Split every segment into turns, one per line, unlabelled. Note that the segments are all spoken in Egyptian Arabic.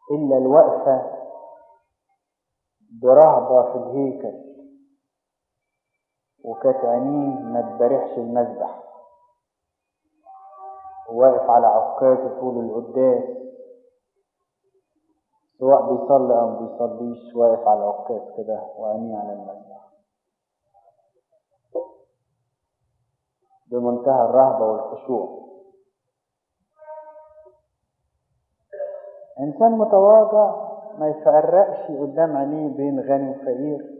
إلا الوقفة برهبة في الهيكل وكانت عينيه ما تبارحش المذبح وواقف على عكازه طول القداس سواء بيصلي أو بيصليش واقف على العكاز كده وعينيه على المذبح بمنتهى الرهبة والخشوع إنسان متواضع ما يفرقش قدام عينيه بين غني وفقير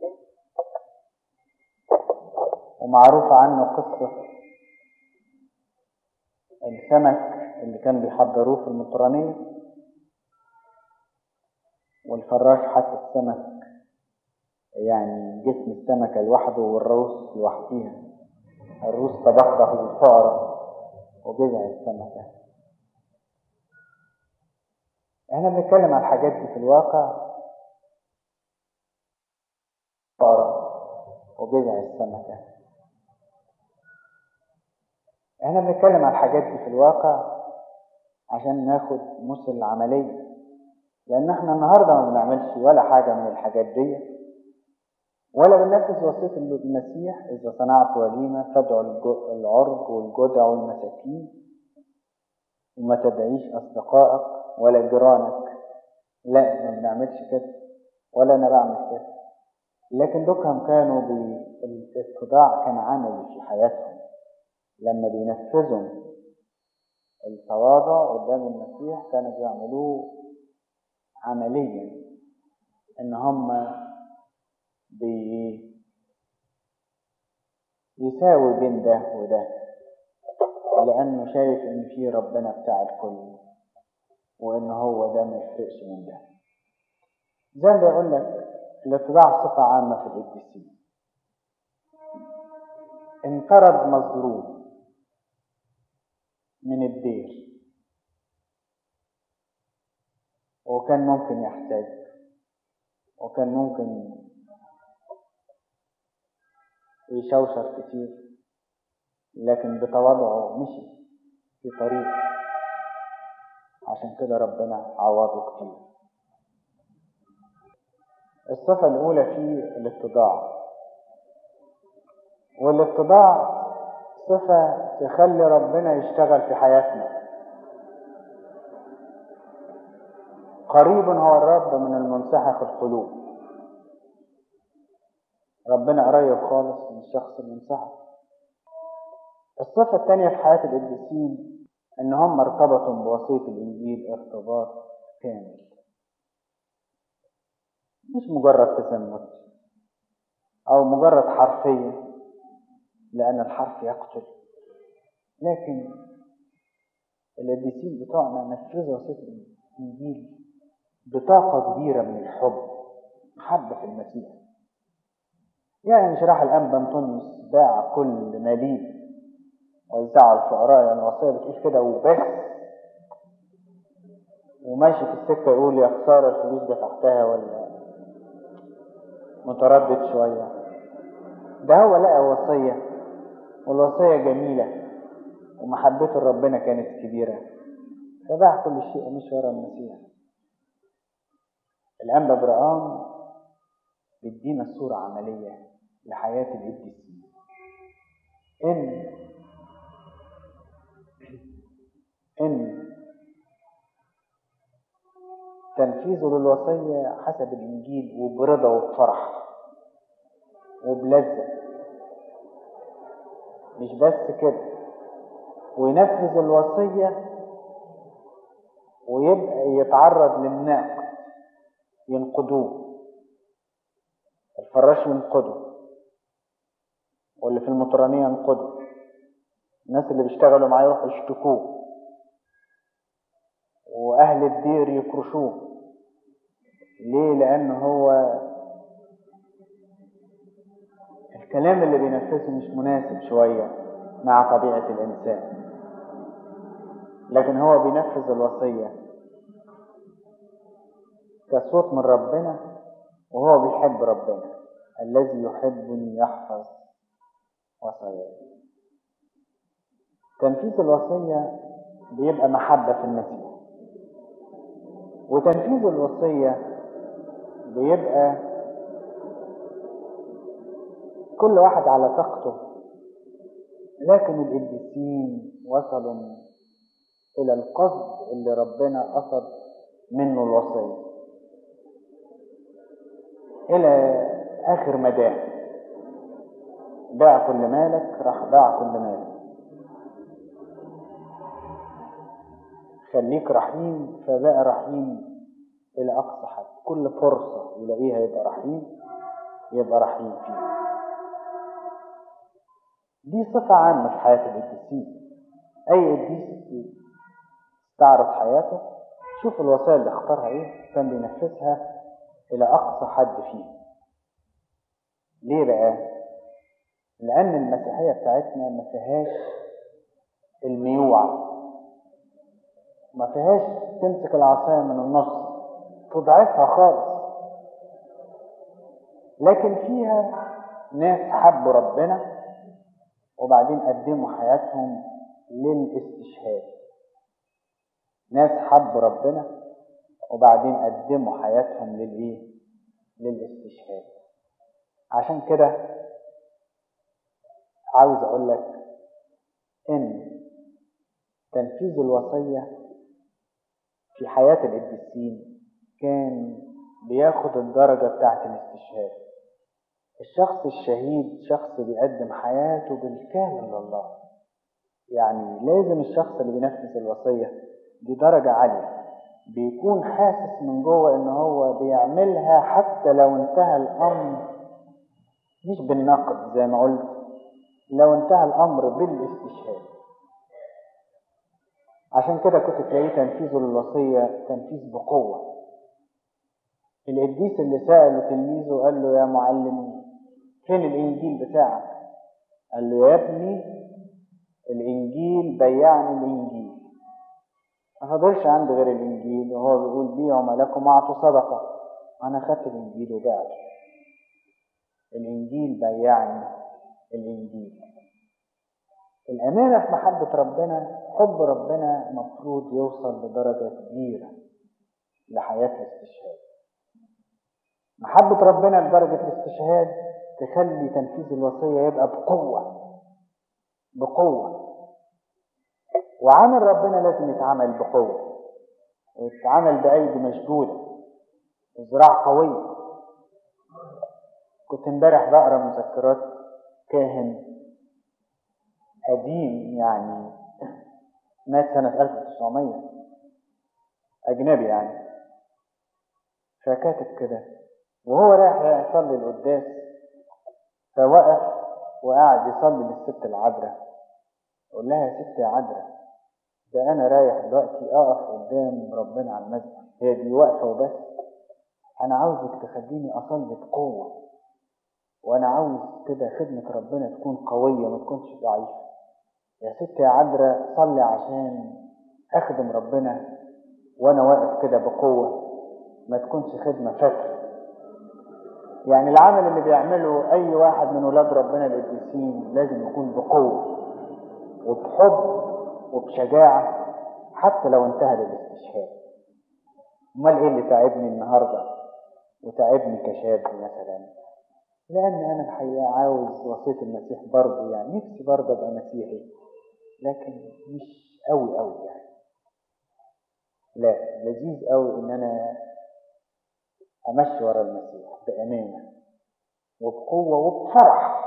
ومعروف عنه قصة السمك اللي كان بيحضروه في المطرانية والفراش حط السمك يعني جسم السمكة لوحده والروس لوحديها الروس طبخها بالفأرة وجذع السمكة احنا بنتكلم عن الحاجات دي في الواقع فأرة وجذع السمكة احنا بنتكلم عن الحاجات دي في الواقع عشان ناخد مثل عملية لأن احنا النهاردة ما بنعملش ولا حاجة من الحاجات دي ولا بننفذ وصية المسيح إذا صنعت وليمة فادعوا العرج والجدع والمساكين وما تدعيش أصدقائك ولا جيرانك لا ما بنعملش كده ولا أنا بعمل كده لكن دوكهم كانوا بالاتضاع كان عملي في حياتهم لما بينفذوا التواضع قدام المسيح كانوا بيعملوه عمليا ان هم بي يساوي بين ده وده لانه شايف ان في ربنا بتاع الكل وان هو ده ما يفرقش من ده زي ما بيقول لك الاتباع صفة عامة في القديسين انقرض مظلوم من الدير وكان ممكن يحتاج وكان ممكن يشوشر كتير لكن بتواضعه مشي في طريق عشان كده ربنا عوضه كتير الصفة الأولى في الاتضاع والاتضاع صفة تخلي ربنا يشتغل في حياتنا قريب هو الرب من المنسحق القلوب ربنا قريب خالص من الشخص المنسحق الصفة الثانية في حياة القديسين إن هم ارتبطوا بوصية الإنجيل ارتباط كامل مش مجرد تزمت أو مجرد حرفية لأن الحرف يقتل لكن القديسين بتوعنا نفذوا وصية الإنجيل بطاقة كبيرة من الحب محبة في المسيح يعني مش راح الأنبا أنطونيوس باع كل ماليه وزعه الفقراء يعني الوصية بتقول كده وبس وماشي في السكة يقول يا خسارة الفلوس دفعتها ولا متردد شوية ده هو لقى وصية والوصية جميلة ومحبته لربنا كانت كبيرة فباع كل شيء ومش ورا المسيح الأنبا برقام بيدينا صورة عملية لحياة القديسين إن إن تنفيذه للوصية حسب الإنجيل وبرضا وبفرح وبلذة مش بس كده وينفذ الوصية ويبقى يتعرض للنقد ينقدوه الفراش ينقده واللي في المطرانية ينقده الناس اللي بيشتغلوا معاه يروحوا يشتكوه وأهل الدير يكرشوه ليه؟ لأن هو الكلام اللي بينفذه مش مناسب شوية مع طبيعة الإنسان لكن هو بينفذ الوصية كصوت من ربنا وهو بيحب ربنا الذي يحبني يحفظ وصاياي تنفيذ الوصية بيبقى محبة في المسيح وتنفيذ الوصية بيبقى كل واحد على طاقته لكن القديسين وصلوا إلى القصد اللي ربنا قصد منه الوصية إلى آخر مداه باع كل مالك راح باع كل مالك خليك رحيم فبقى رحيم إلى أقصى حد كل فرصة يلاقيها يبقى رحيم يبقى رحيم فيها دي صفة عامة في حياة القديسين أي قديس استعرض حياته شوف الوصايا اللي اختارها ايه كان بينفذها إلى أقصى حد فيه ليه بقى؟ لأن المسيحية بتاعتنا ما فيهاش الميوعة ما فيهاش تمسك العصاية من النص تضعفها خالص لكن فيها ناس حبوا ربنا وبعدين قدموا حياتهم للاستشهاد ناس حبوا ربنا وبعدين قدموا حياتهم للايه للاستشهاد عشان كده عاوز اقول لك ان تنفيذ الوصيه في حياه القديسين كان بياخد الدرجه بتاعه الاستشهاد الشخص الشهيد شخص بيقدم حياته بالكامل لله يعني لازم الشخص اللي بينفذ الوصيه دي درجه عاليه بيكون حاسس من جوه ان هو بيعملها حتى لو انتهى الامر مش بالنقد زي ما قلت لو انتهى الامر بالاستشهاد عشان كده كنت تلاقيه تنفيذه للوصيه تنفيذ بقوه القديس اللي سأله تلميذه قال له يا معلم فين الانجيل بتاعك قال له يا ابني الانجيل بيعني الانجيل ما فضلش عندي غير الانجيل وهو بيقول بيعوا ملكم اعطوا صدقه انا خدت الانجيل وبعته الانجيل بيعني الانجيل الامانه في محبه ربنا حب ربنا مفروض يوصل لدرجه كبيره لحياه الاستشهاد محبه ربنا لدرجه الاستشهاد تخلي تنفيذ الوصيه يبقى بقوه بقوه وعمل ربنا لازم يتعمل بقوه ويتعمل بايدي مشدوده وذراع قويه كنت امبارح بقرا مذكرات كاهن قديم يعني مات سنة 1900 أجنبي يعني فكاتب كده وهو رايح يصلي القداس فوقف وقعد يصلي للست العذراء يقول لها يا ست يا عذراء ده أنا رايح دلوقتي أقف قدام ربنا على المسجد هي دي واقفة وبس أنا عاوزك تخليني أصلي بقوة وانا عاوز كده خدمة ربنا تكون قوية ما تكونش ضعيفة يا ست يا عذراء صلي عشان اخدم ربنا وانا واقف كده بقوة ما تكونش خدمة فترة يعني العمل اللي بيعمله اي واحد من ولاد ربنا القديسين لازم يكون بقوة وبحب وبشجاعة حتى لو انتهى للاستشهاد امال ايه اللي تعبني النهارده وتعبني كشاب مثلا لأن أنا الحقيقة عاوز وصية المسيح برضه يعني نفسي برضه أبقى مسيحي لكن مش أوي أوي يعني لا لذيذ أوي إن أنا أمشي ورا المسيح بأمانة وبقوة وبفرح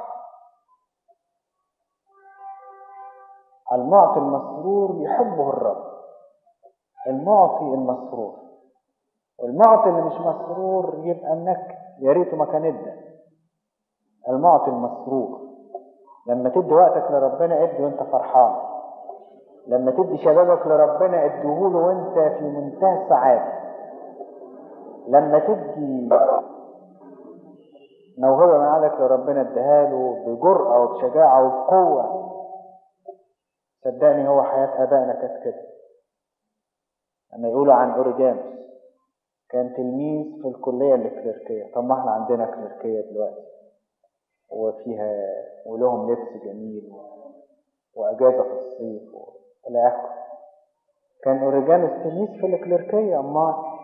المعطي المسرور يحبه الرب المعطي المسرور والمعطي اللي مش مسرور يبقى منكد يا ريته ما كان ادى المعطي المسرور لما تدي وقتك لربنا ادي وانت فرحان لما تدي شبابك لربنا اديهوله وانت في منتهى السعادة لما تدي موهبة من عندك لربنا اديها له بجرأة وبشجاعة وبقوة صدقني هو حياة آبائنا كانت كده لما يقولوا عن أوريجانوس كان تلميذ في الكلية الكليركية طب ما احنا عندنا كليركية دلوقتي وفيها ولهم لبس جميل وأجازة في الصيف إلى آخره كان أوريجانوس تلميذ في الكليركية أما